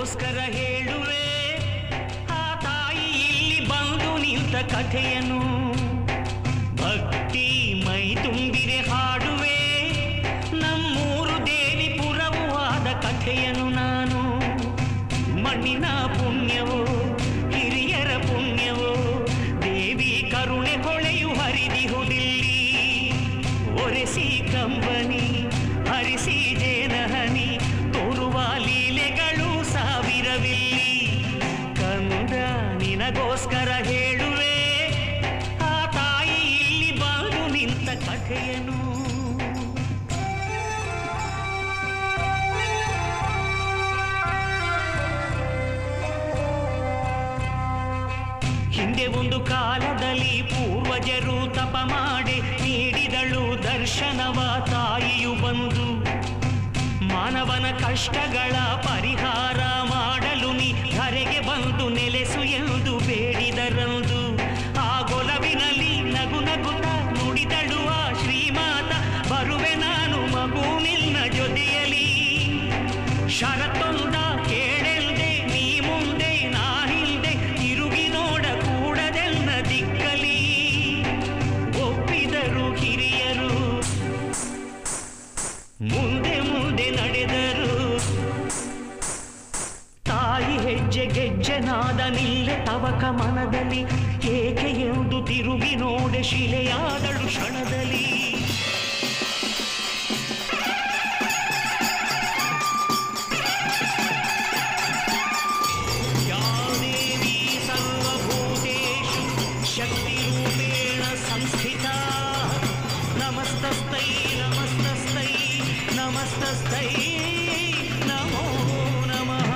ನಿನಗೋಸ್ಕರ ಹೇಳುವೆ ಆ ತಾಯಿ ಇಲ್ಲಿ ಬಂದು ನಿಂತ ಕಥೆಯನ್ನು ಭಕ್ತಿ ಮೈ ತುಂಬಿರೆ ಹಾಡುವೆ ನಮ್ಮೂರು ದೇವಿಪುರವೂ ಆದ ಕಥೆಯನ್ನು ನಾನು ಮಣ್ಣಿನ ಪುಣ್ಯವೋ ಹಿರಿಯರ ಪುಣ್ಯವೋ ದೇವಿ ಕರುಣೆ ಹೊಳೆಯು ಹರಿದಿಹುದಿಲ್ಲಿ ಒರೆಸಿ ಕಂಬನಿ ಹರಿಸಿ ಜೇನಹನಿ ತೋರುವ ಲೀಲೆಗಳು ಸಾವಿರವಿಲ್ಲಿ ಕಂದ ನಿನಗೋಸ್ಕರ ಹೇಳುವೆ ಆ ತಾಯಿ ಇಲ್ಲಿ ಬಂದು ನಿಂತ ಕಥೆಯನು ಹಿಂದೆ ಒಂದು ಕಾಲದಲ್ಲಿ ಪೂರ್ವಜರು ತಪ ಮಾಡಿ ನೀಡಿದಳು ದರ್ಶನವ ತಾಯಿಯು ಬಂದು ಮಾನವನ ಕಷ್ಟಗಳ ಪರಿಹಾರ ಮಾಡಲು ನೀ ಧರೆಗೆ ಬಂದು ನೆಲೆಸು ಎಂದು ಬೇಡಿದರಂದು ಆ ಗೊಲವಿನಲ್ಲಿ ನಗು ನಗುತ್ತ ನುಡಿದಳು ಆ ಶ್ರೀಮಾತ ಬರುವೆ ನಾನು ಮಗು ನಿನ್ನ ಜೊತೆಯಲಿ ಶರತ್ತೊಂದ ಕೇಳೆಲ್ದೆ ನೀ ಮುಂದೆ ನಾ ಹಿಂದೆ ತಿರುಗಿ ನೋಡ ಕೂಡದೆನ್ನ ದಿಕ್ಕಲಿ ಒಪ್ಪಿದರು ಹಿರಿಯರು ಮುಂದೆ ಮುಂದೆ ನಡೆದರು ತಾಯಿ ಹೆಜ್ಜೆ ಗೆಜ್ಜೆನಾದ ನಿಲ್ಲೆ ತವಕ ಮನದಲ್ಲಿ ಏಕೆ ಎಂದು ತಿರುಗಿ ನೋಡೆ ಶಿಲೆಯಾದಳು ಕ್ಷಣದಲ್ಲಿ या देवी सर्वभूतेषु शक्तिरूपेण संस्थिता नमस्तस्तै नमस्तस्तै नमस्तस्तै नमो नमः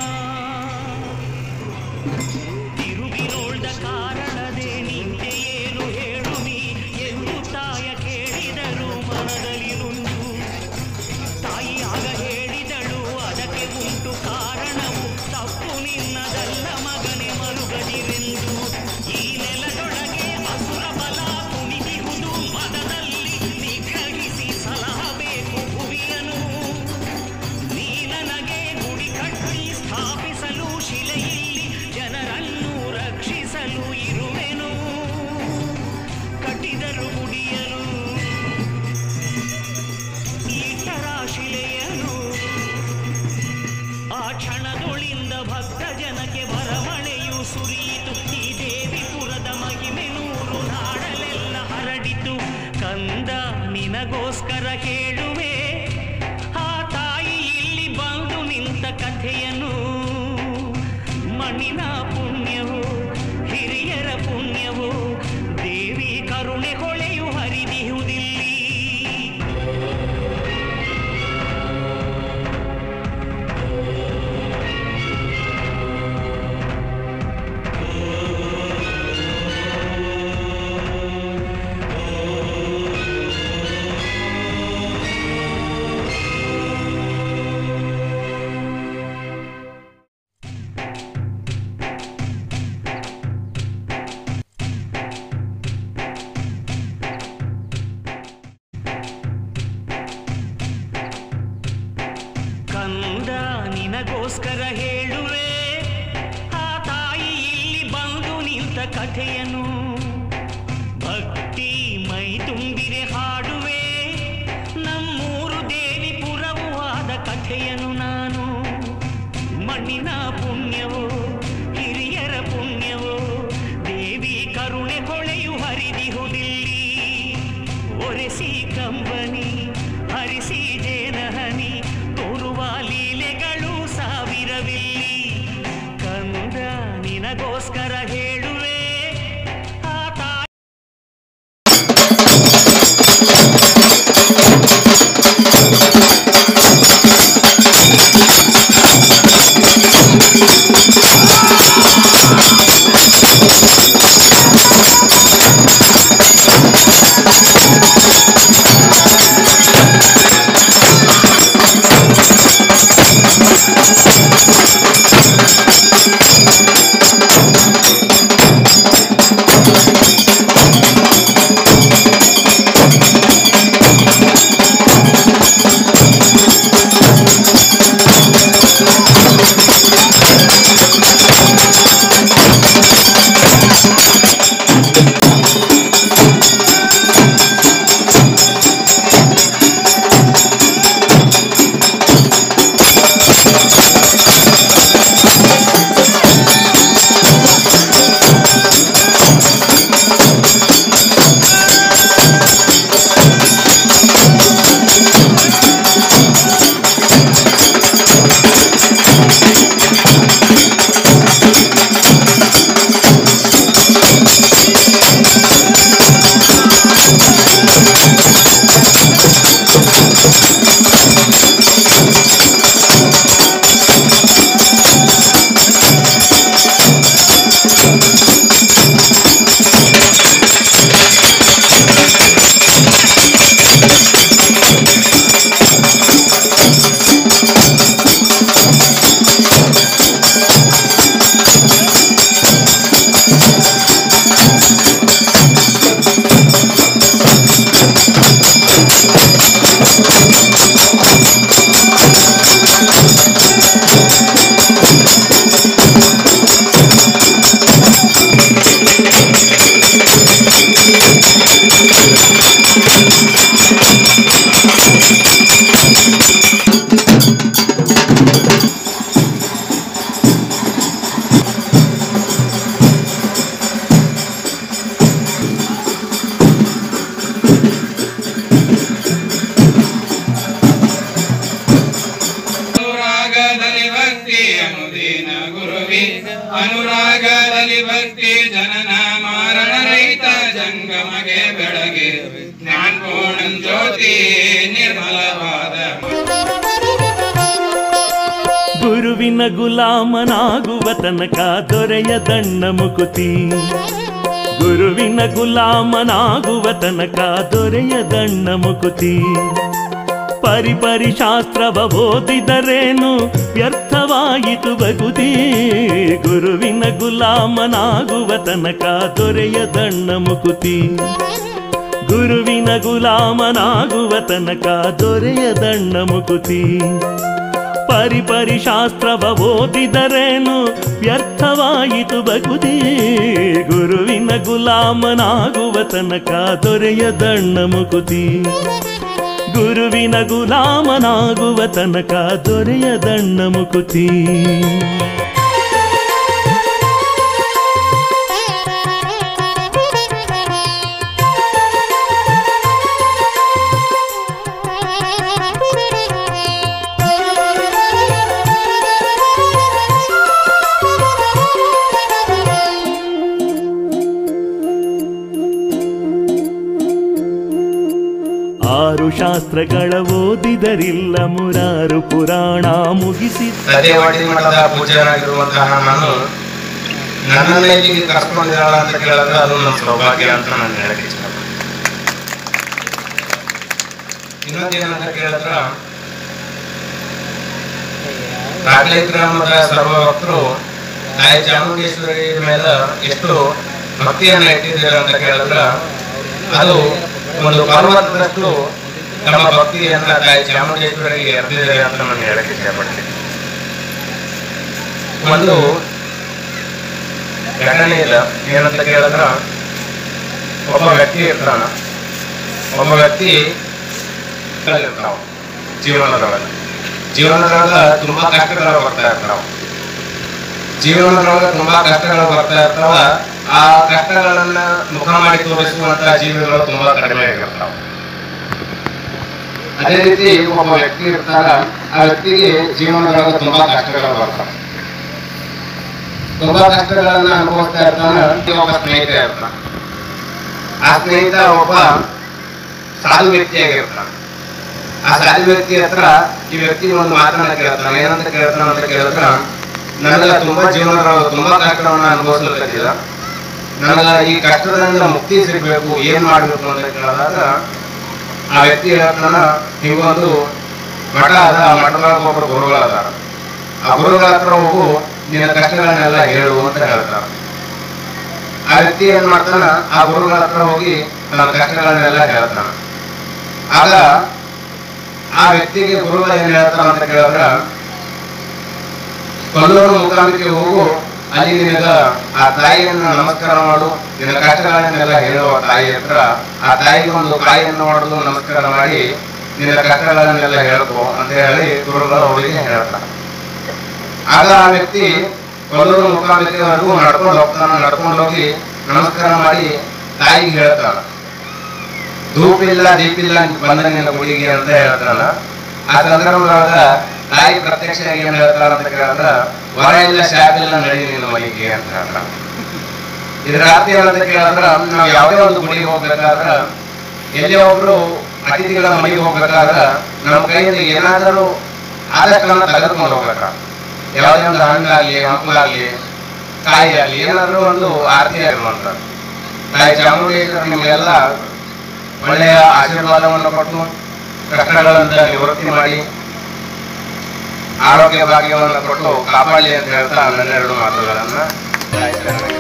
ತಿರುಗಿ ನೋಡ್ದ ಕಾರಣದೇ ನಿಂತೆ ಏನು ಹೇಳು ನೀ ಎಂದು ತಾಯ ಕೇಳಿದರು ಮನದಲ್ಲಿ ನುಂಡು ತಾಯಿ ಆಗ ಹೇಳಿದಳು ಅದಕ್ಕೆ ಉಂಟು ಕಾರಣವು ತಪ್ಪು ನಿನ್ನದಲ್ಲ ಮಗನೆ ಮರುಗದಿರೆಂದು ಈ ನೆಲದೊಳಗೆ ಅಸುರ ಬಲ ಕುಣಿದಿರುವುದು ಮನದಲ್ಲಿ ನಿಗ್ರಹಿಸಿ ಸಲಹಬೇಕು ಭುವಿಯನು ನೀ ನನಗೆ ಗುಡಿ ಕಟ್ಟಿ ಸ್ಥಾಪಿಸಲು ಶಿಲೆಯಲ್ಲಿ ಜನರನ್ನು ರಕ್ಷಿಸಲು ಇರುವೆನು ಕಟ್ಟಿದರು ಗುಡಿಯನು ಇಟ್ಟರ ಶಿಲೆಯನು ಆ ಕ್ಷಣದೊಳಿಂದ ಭಕ್ತ ಜನಕ್ಕೆ ಬರಮಳೆಯು ಸುರಿಯಿತು ಈ ದೇವಿಪುರದ ಮಹಿಮೆ ನೂರು ನಾಡಲೆಲ್ಲ ಹರಡಿತು ಕಂದ ನಿನಗೋಸ್ಕರ ಕೇಳುವೆ ಆ ತಾಯಿ ಇಲ್ಲಿ ಬಂದು ನಿಂತ ಕಥೆಯನ್ನು ಮಣ್ಣಿನ ಪುಣ್ಯವೋ ಹಿರಿಯರ ಪುಣ್ಯವೋ ದೇವಿ ಕರುಣೆ ಹೊಳೆಯು ಹರಿದಿಹುದಿಲ್ಲಿ ಕಂದ ನಿನಗೋಸ್ಕರ ಹೇಳುವೆ ಆ ತಾಯಿ ಇಲ್ಲಿ ಬಂದು ನಿಂತ ಕಥೆಯನ್ನು ಭಕ್ತಿ ಮೈ ತುಂಬಿರೆ ಹಾಡುವೆ ನಮ್ಮೂರು ದೇವಿಪುರವೂ ಆದ ಕಥೆಯನ್ನು ನಾನು ಮಣ್ಣಿನ ಪುಣ್ಯವೋ ಹಿರಿಯರ ಪುಣ್ಯವೋ ದೇವಿ ಕರುಣೆ ಹೊಳೆಯು ಹರಿದಿಹುದಿಲ್ಲಿ ಒರೆಸಿ ಕಂಬನಿ ಹರಿಸಿ ಜೇನಹನಿ ತೋರುವ ಲೀಲೆಗಳು ಸಾವಿರವಿಲ್ಲಿ ಕಂದ ನಿನಗೋಸ್ಕರ ಹೇಳುವೆ ಆ ತಾಯಿ ಠಠಠಠ ಒಳಗೆ ಜ್ಞಾನಪೂರ್ಣಂ ಜ್ಯೋತಿ ನಿರ್ಮಲವಾದ ಗುರುವಿನ ಗುಲಾಮನಾಗುವ ತನಕ ದೊರೆಯ ದಂಡ ಮುಕುತಿ ಗುರುವಿನ ಗುಲಾಮನಾಗುವ ತನಕ ದೊರೆಯ ದಂಡ ಮುಕುತಿ ಪರಿಪರಿ ಶಾಸ್ತ್ರವ ಓದಿದರೇನು ವ್ಯರ್ಥವಾಯಿತು ಬಗುದಿ ಗುರುವಿನ ಗುಲಾಮನಾಗುವ ತನಕ ದೊರೆಯ ದಂಡ ಮುಕುತಿ ಗುರುವಿನ ಗುಲಾಮನಾಗುವ ತನಕ ದೊರೆಯ ದಂಡ ಮುಕುತಿ ಪರಿಪರಿ ಶಾಸ್ತ್ರವ ಓದಿದರೇನು ವ್ಯರ್ಥವಾಯಿತು ಬಗುದಿ ಗುರುವಿನ ಗುಲಾಮನಾಗುವ ತನಕ ದೊರೆಯ ದಂಡ ಮುಕುತಿ ಗುರುವಿನ ಗುಲಾಮನಾಗುವ ತನಕ ದೊರೆಯ ದಂಡ ಮುಕುತಿ ಆರು ಶಾಸ್ತ್ರಗಳ ಓದಿದರಿಲ್ಲ ಮುರಾರು ಪುರಾಣ ಮುಗಿಸಿ ಸದೇವಾಡಿ ಮಠದ ಪೂಜ್ಯನಾಗಿರುವಂತಹ ನಾನು ನನ್ನನ್ನ ಇಲ್ಲಿಗೆ ಕರ್ಸ್ಕೊಂಡಿದ್ದಾಳ ಅಂತ ಕೇಳಿದ್ರೆ ಅದು ನನ್ನ ಸೌಭಾಗ್ಯ ಅಂತ ನಾನು ಹೇಳಕ್ಕೆ ಇಷ್ಟಪಡ್ತೀನಿ ಇನ್ನೊಂದೇನಂತ ಕೇಳಿದ್ರ ರಾಗಲೇ ಗ್ರಾಮದ ಸರ್ವ ಭಕ್ತರು ತಾಯಿ ಚಾಮುಂಡೇಶ್ವರಿ ಮೇಲೆ ಎಷ್ಟು ಭಕ್ತಿಯನ್ನ ಇಟ್ಟಿದ್ದೀರ ಅಂತ ಕೇಳಿದ್ರ ಅದು ಒಂದು ಪರ್ವತದಷ್ಟು ನಮ್ಮ ಭಕ್ತಿಯನ್ನ ತಾಯಿ ಚಾಮುಂಡೇಶ್ವರಿಗೆ ಎರೆದಿದ್ದಾರೆ ಅಂತ ನಾನು ಹೇಳಕ್ಕೆ ಇಷ್ಟಪಡ್ತೀನಿ ಒಂದು ಘಟನೆ ಇಲ್ಲ ಏನಂತ ಕೇಳಿದ್ರ ಒಬ್ಬ ವ್ಯಕ್ತಿ ಇರ್ತಾನ ಒಬ್ಬ ವ್ಯಕ್ತಿ ಇರ್ತಾವ ಜೀವನದೊಳಗ ಜೀವನದೊಳಗ ತುಂಬಾ ಕಷ್ಟಗಳು ಬರ್ತಾ ಇರ್ತಾವ ಜೀವನದೊಳಗ ತುಂಬಾ ಕಷ್ಟಗಳು ಬರ್ತಾ ಇರ್ತಾವ ಆ ಕಷ್ಟಗಳನ್ನ ಮುಖ ಮಾಡಿ ತೋರಿಸುವಂತ ಜೀವಿಗಳು ತುಂಬಾ ಕಡಿಮೆ ಆಗಿರ್ತಾವ ಅದೇ ರೀತಿ ಒಬ್ಬ ವ್ಯಕ್ತಿ ಇರ್ತಾರ ಆ ವ್ಯಕ್ತಿಗೆ ಜೀವನದೊಳಗ ತುಂಬಾ ಕಷ್ಟಗಳು ಬರ್ತಾವ ತುಂಬಾ ಕಷ್ಟಗಳನ್ನ ಅನುಭವಿಸ್ತಾ ಇರ್ತಾನ ಒಬ್ಬ ಸ್ನೇಹಿತ ಇರ್ತಾನ ಆ ಸ್ನೇಹಿತ ಒಬ್ಬ ಸಾಧು ವ್ಯಕ್ತಿಯಾಗಿರ್ತಾನ ಆ ಸಾಧು ವ್ಯಕ್ತಿ ಹತ್ರ ಈ ವ್ಯಕ್ತಿ ಒಂದು ಮಾತನ್ನ ಕೇಳ್ತಾನೆ ಏನಂತ ಕೇಳ್ತಾನ ಅಂತ ಕೇಳಿದ್ರ ನನಗ ತುಂಬಾ ಜೀವನದ ತುಂಬಾ ಕಷ್ಟವನ್ನ ಅನುಭವಿಸ್ಲಿಕ್ಕಿಲ್ಲ ನನಗ ಈ ಕಷ್ಟದಿಂದ ಮುಕ್ತಿ ಸಿಗ್ಬೇಕು ಏನ್ ಮಾಡ್ಬೇಕು ಅಂತ ಕೇಳಿದಾಗ ಆ ವ್ಯಕ್ತಿ ಹೇಳ್ತಾನ ಹಿಂಗೊಂದು ಮಠ ಅದ ಆ ಮಠದೊಳಗೆ ಒಬ್ಬರು ಗುರುಗಳದಾರ ಆ ಗುರುಗಳ ಹತ್ರ ಹೋಗು ನಿನ್ನ ಕಷ್ಟಗಳನ್ನೆಲ್ಲ ಹೇಳು ಅಂತ ಹೇಳ್ತಾರ ಆ ವ್ಯಕ್ತಿ ಏನ್ ಮಾಡ್ತಾನ ಆ ಗುರುಗಳ ಹತ್ರ ಹೋಗಿ ತನ್ನ ಕಷ್ಟಗಳನ್ನೆಲ್ಲ ಹೇಳ್ತಾನ ಆಗ ಆ ವ್ಯಕ್ತಿಗೆ ಗುರುಗಳು ಏನ್ ಹೇಳ್ತಾರ ಅಂತ ಕೇಳಿದ್ರ ಕೊಲ್ಲೂರು ಮುಖಾಂಬಿಕೆ ಹೋಗು ಅಲ್ಲಿ ನಿನಗ ಆ ತಾಯಿಯನ್ನ ನಮಸ್ಕಾರ ಮಾಡು ನಿನ್ನ ಕಷ್ಟಗಳನ್ನೆಲ್ಲ ಹೇಳುವ ತಾಯಿ ಹತ್ರ ಆ ತಾಯಿಗೆ ಒಂದು ಕಾಯಿಯನ್ನು ಹೊಡೆದು ನಮಸ್ಕಾರ ಮಾಡಿ ನಿನ್ನ ಕಷ್ಟಗಳನ್ನೆಲ್ಲ ಹೇಳ್ಕೊ ಅಂತ ಹೇಳಿ ಗುರುಗಳು ಅವರಿಗೆ ಹೇಳ್ತಾರೆ ಆಗ ಆ ವ್ಯಕ್ತಿ ಕೊಲ್ಲೂರು ಮುಖಾಂಬಿಕೆವರೆಗೂ ನಡ್ಕೊಂಡು ಹೋಗ್ತಾನ ನಡ್ಕೊಂಡು ಹೋಗಿ ನಮಸ್ಕಾರ ಮಾಡಿ ತಾಯಿಗೆ ಹೇಳ್ತಾನ ಧೂಪ ಇಲ್ಲ ದೀಪ ಇಲ್ಲ ಬಂದ ನಿನ್ನ ಗುಡಿಗೆ ಅಂತ ಹೇಳ್ತಾನ ಆ ಸಂದರ್ಭದೊಳಗ ತಾಯಿ ಪ್ರತ್ಯಕ್ಷ ಏನ್ ಹೇಳ್ತಾರ ಅಂತ ಕೇಳಿದ್ರ ವರ ಇಲ್ಲ ಶಾಪ್ ಇಲ್ಲ ನಡಿ ನಿನ್ನ ಮನೆಗೆ ಅಂತ ಹೇಳ್ತಾರ ಇದ್ರ ಅರ್ಥ ಏನಂತ ಕೇಳಿದ್ರ ನಾವು ಯಾವುದೇ ಒಂದು ಗುಡಿಗೆ ಹೋಗ್ಬೇಕಾದ್ರ ಎಲ್ಲೇ ಒಬ್ರು ಅತಿಥಿಗಳ ಮನೆಗೆ ಹೋಗ್ಬೇಕಾದ್ರ ನಮ್ಮ ಕೈಯಿಂದ ಏನಾದರೂ ಆದಷ್ಟನ್ನ ತೆಗೆದುಕೊಂಡು ಹೋಗ್ಬೇಕ ಯಾವುದೇ ಒಂದು ಹಣ್ಣಾಗ್ಲಿ ಹಂಪಲಾಗ್ಲಿ ಕಾಯಿ ಆಗ್ಲಿ ಏನಾದ್ರೂ ಒಂದು ಆರತಿ ಆಗಿರುವಂತ ತಾಯಿ ಚಾಮುಂಡೇಶ್ವರಿ ನಿಮಗೆಲ್ಲ ಒಳ್ಳೆಯ ಆಶೀರ್ವಾದವನ್ನು ಕೊಟ್ಟು ಕಷ್ಟಗಳನ್ನ ನಿವೃತ್ತಿ ಮಾಡಿ ಆರೋಗ್ಯ ಭಾಗ್ಯವನ್ನು ಕೊಟ್ಟು ಕಾಪಾಡಲಿ ಅಂತ ಹೇಳ್ತಾ ನನ್ನೆರಡು ಮಾತುಗಳನ್ನ ತಾಯಿ ಚರಣಕ್ಕೆ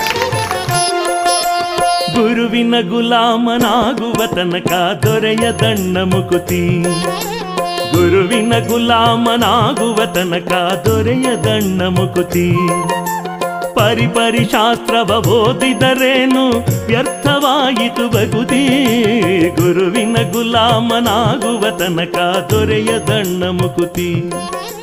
ಗುರುವಿನ ಗುಲಾಮನಾಗುವ ತನಕ ದೊರೆಯ ದಂಡ ಮುಕುತಿ ಗುರುವಿನ ಗುಲಾಮನಾಗುವ ತನಕ ದೊರೆಯ ದಂಡ ಮುಕುತಿ ಪರಿಪರಿ ಶಾಸ್ತ್ರವ ಓದಿದರೇನು ವ್ಯರ್ಥವಾಯಿತು ಬಗುದಿ ಗುರುವಿನ ಗುಲಾಮನಾಗುವ ತನಕ ದೊರೆಯ ದಂಡ ಮುಕುತಿ